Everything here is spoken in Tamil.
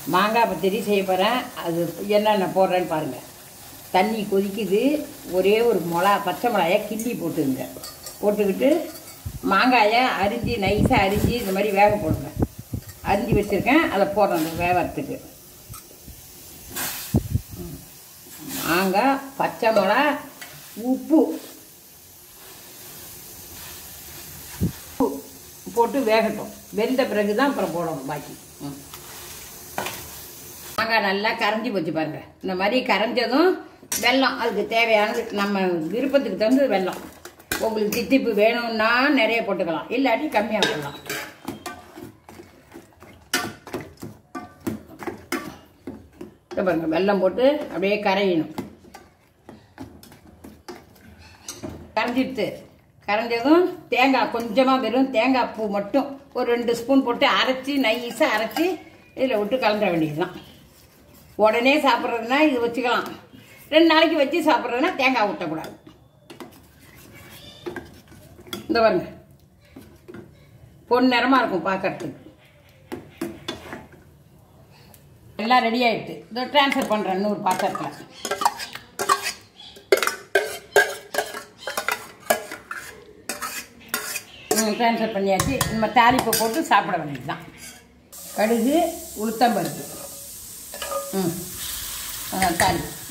மாங்காய் பச்சடி செய்ய போகிறேன் அது என்னென்ன போடுறேன்னு பாருங்கள் தண்ணி கொதிக்குது ஒரே ஒரு மிளகா பச்சை மிளகாயை கிள்ளி போட்டுங்க போட்டுக்கிட்டு மாங்காயை அரிஞ்சு நைஸாக அரிஞ்சு இந்த மாதிரி வேக போடுங்க அரிஞ்சு வச்சுருக்கேன் அதை போடுறேன் அந்த வேகறதுக்கு ம். மாங்காய் பச்சை மிளகா உப்பு உப்பு போட்டு வேகட்டும் வெந்த பிறகு தான் அப்புறம் போடணும் பாக்கி ம். மாங்காய் நல்லா கரைஞ்சி போச்சு பாருங்க இந்த மாதிரி கரைஞ்சதும் வெல்லம் அதுக்கு தேவையானது நம்ம விருப்பத்துக்கு தகுந்தது வெல்லம் உங்களுக்கு தித்திப்பு வேணும்னா நிறைய போட்டுக்கலாம் இல்லாட்டி கம்மியாக போடலாம் இதை பாருங்க வெல்லம் போட்டு அப்படியே கரையணும் கரைஞ்சிடுத்து கரைஞ்சதும் தேங்காய் கொஞ்சமாக வெறும் தேங்காய் பூ மட்டும் ஒரு ரெண்டு ஸ்பூன் போட்டு அரைச்சி நைஸாக அரைச்சி இதில் விட்டு கலந்துட வேண்டியதுதான் உடனே சாப்பிட்றதுனா இது வச்சுக்கலாம் ரெண்டு நாளைக்கு வச்சு சாப்பிட்றதுனா தேங்காய் ஊற்றக்கூடாது இந்த பாருங்க பொன் நிறமாக இருக்கும் பார்க்கறதுக்கு எல்லாம் ரெடி ஆயிடுது இதோ ட்ரான்ஸ்ஃபர் பண்ணுறேன் இன்னொரு பாத்திரத்தில் ட்ரான்ஸ்ஃபர் பண்ணியாச்சு நம்ம தாளிப்பை போட்டு சாப்பிட வேண்டியது தான் கடுகு உளுத்தம்பருப்பு ம் அதான் தாளிப்பு